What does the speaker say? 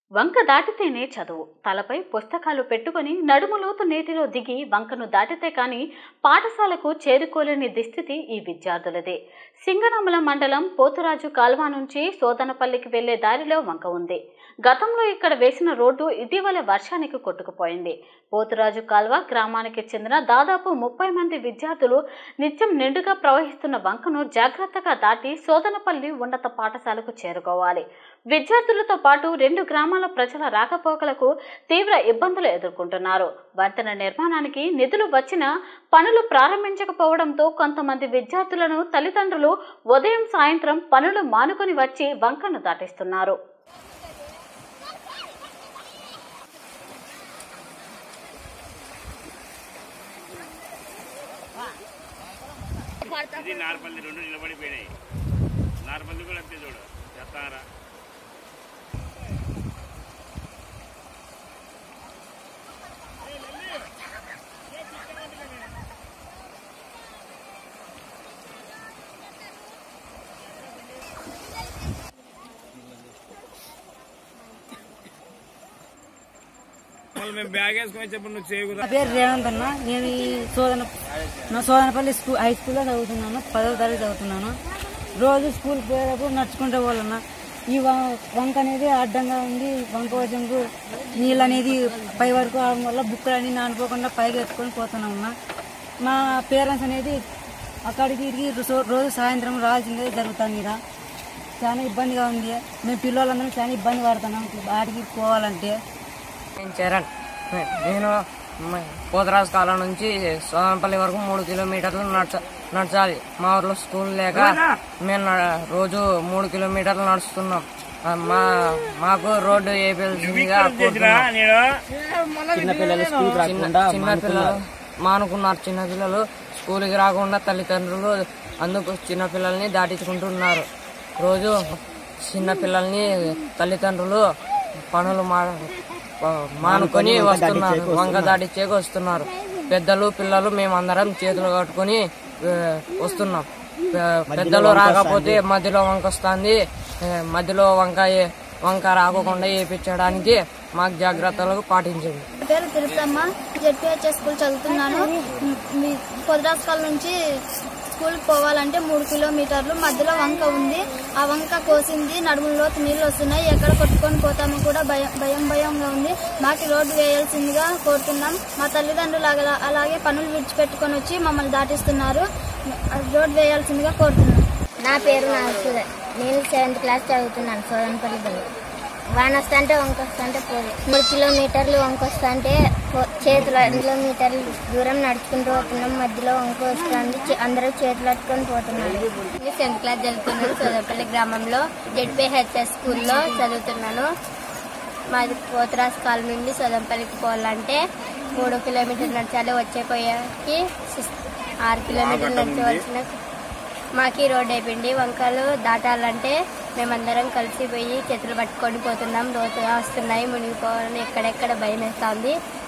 వంక దాటితేనే చదువు తలపై పుస్తకాలు పెట్టుకొని నడుములోతు నీటిలో దిగి వంకను దాటితే కానీ పాఠశాలకు చేరుకోలేని దుస్థితి ఈ విద్యార్థులదే సింగనమల మండలం పోతురాజు కాల్వ నుంచి సోదనపల్లికి వెళ్లే దారిలో వంక ఉంది గతంలో ఇక్కడ వేసిన రోడ్డు ఇటీవల వర్షానికి కొట్టుకుపోయింది పోతురాజు కాల్వ గ్రామానికి చెందిన దాదాపు ముప్పై మంది విద్యార్థులు నిత్యం నిండుగా ప్రవహిస్తున్న వంకను జాగ్రత్తగా దాటి సోదనపల్లి ఉన్నత పాఠశాలకు చేరుకోవాలి విద్యార్థులతో పాటు రెండు గ్రామాల ప్రజల రాకపోకలకు తీవ్ర ఇబ్బందులు ఎదుర్కొంటున్నారు వంతెన నిర్మాణానికి నిధులు వచ్చినా పనులు ప్రారంభించకపోవడంతో కొంతమంది విద్యార్థులను తల్లిదండ్రులు ఉదయం సాయంత్రం పనులు మానుకొని వచ్చి వంకను దాటిస్తున్నారు ఇది నార్పల్లి రెండు నిలబడిపోయినాయి నార్పల్లి కూడా అంతే చూడు చెత్తారా మళ్ళీ మేము బ్యాగ్ వేసుకొని వచ్చేప్పుడు నువ్వు చేయకూడదు నా పేరు రేవంత్ అన్న నేను ఈ సోదన నా సోదనపల్లి స్కూల్ హై స్కూల్లో చదువుతున్నాను పదవ తరగతి చదువుతున్నాను రోజు స్కూల్ పోయేటప్పుడు నడుచుకుంటే పోవాలన్న ఈ వ- వంక అనేది అడ్డంగా ఉంది వంక వజంకు నీళ్ళు అనేది పై వరకు అవడం వల్ల బుక్కులు అన్ని నానిపోకుండా పైకి ఎత్తుకొని పోతున్నాం అన్న మా పేరెంట్స్ అనేది అక్కడికి ఇక్కడికి రో- రోజు సాయంత్రం రావాల్సిందే జరుగుతుంది ఇక్కడ చాలా ఇబ్బందిగా ఉంది మేము పిల్లలందరం చాలా ఇబ్బంది పడుతున్నాం వాటికి పోవాలంటే నేను చరణ్ నేను మ- పోతరాజు కాలం నుంచి సోమపల్లి వరకు మూడు కిలోమీటర్లు నడచ నడచాలి మా ఊర్లో స్కూల్ లేక మేము న- రోజు మూడు కిలోమీటర్లు నడుస్తున్నాం ఆ, మా మాకు రోడ్డు వేయవలసిందిగా కోరుతున్నాం. చిన్న చిన్న పిల్లలు మానుకున్నారు చిన్న పిల్లలు స్కూల్కి రాకుండా తల్లిదండ్రులు అందుకు చిన్న పిల్లల్ని దాటించుకుంటున్నారు రోజు చిన్న పిల్లల్ని తల్లిదండ్రులు పనులు మా మానుకొని వస్తున్నారు వంక దాటిచ్చేకి వస్తున్నారు పెద్దలు పిల్లలు మేమందరం చేతులు కట్టుకొని ఆ, వస్తున్నాం ఆ, పెద్దలు రాకపోతే మధ్యలో వంక వస్తుంది మధ్యలో వంక ఏ- వంక రాకుండా వేయించడానికి మాకు జాగ్రత్తలు పాటించండి నా పేరు తిరుపతమ్మ జెడ్పీహెచ్ఎస్ స్కూల్ చదువుతున్నాను మీ పొద్రాస్కాల నుంచి స్కూల్ పోవాలంటే మూడు కిలోమీటర్లు మధ్యలో వంక ఉంది ఆ వంక కోసింది నడుములో నీళ్ళు వస్తున్నాయి ఎక్కడ కొట్టుకొని పోతామో కూడా భయం భయం భయంగా ఉంది మాకు రోడ్డు వేయాల్సిందిగా కోరుతున్నాం మా తల్లిదండ్రులు అలా- అలాగే పనులు విడిచిపెట్టుకొని వచ్చి మమ్మల్ని దాటిస్తున్నారు రోడ్డు వేయాల్సిందిగా కోరుతున్నాం నా పేరు నాగసూర నేను సెవెంత్ క్లాస్ చదువుతున్నాను సోదనపల్లి దగ్గర వాన వస్తుంటే వంక వస్తుంటే పోదు మూడు కిలోమీటర్లు వంక వస్తుంటే పో- చేతులు రెండు కిలోమీటర్లు దూరం నడుచుకుంటూ పోతున్నాం మధ్యలో వంక వస్తుంది చే- అందరూ చేతులు పట్టుకొని పోతున్నారు నేను సెవెంత్ క్లాస్ చదువుతున్నాను సోదనపల్లి గ్రామంలో జెడ్పీహెచ్ఎస్ స్కూల్లో చదువుతున్నాను మాది పోతరాస్ కాలం నుండి సోదంపల్లికి పోవాలంటే మూడు కిలోమీటర్లు నడచాలి వచ్చే పోయాకి సిక్స్- ఆరు కిలోమీటర్లు నడచవలసిన మాకి రోడ్ అయిపోయింది వంకలు దాటాలంటే మేమందరం కలిసి పోయి చేతులు పట్టుకొని పోతున్నాం లోతుగా వస్తున్నాయి మునిగిపోవాలని ఎక్కడెక్కడ భయం వేస్తుంది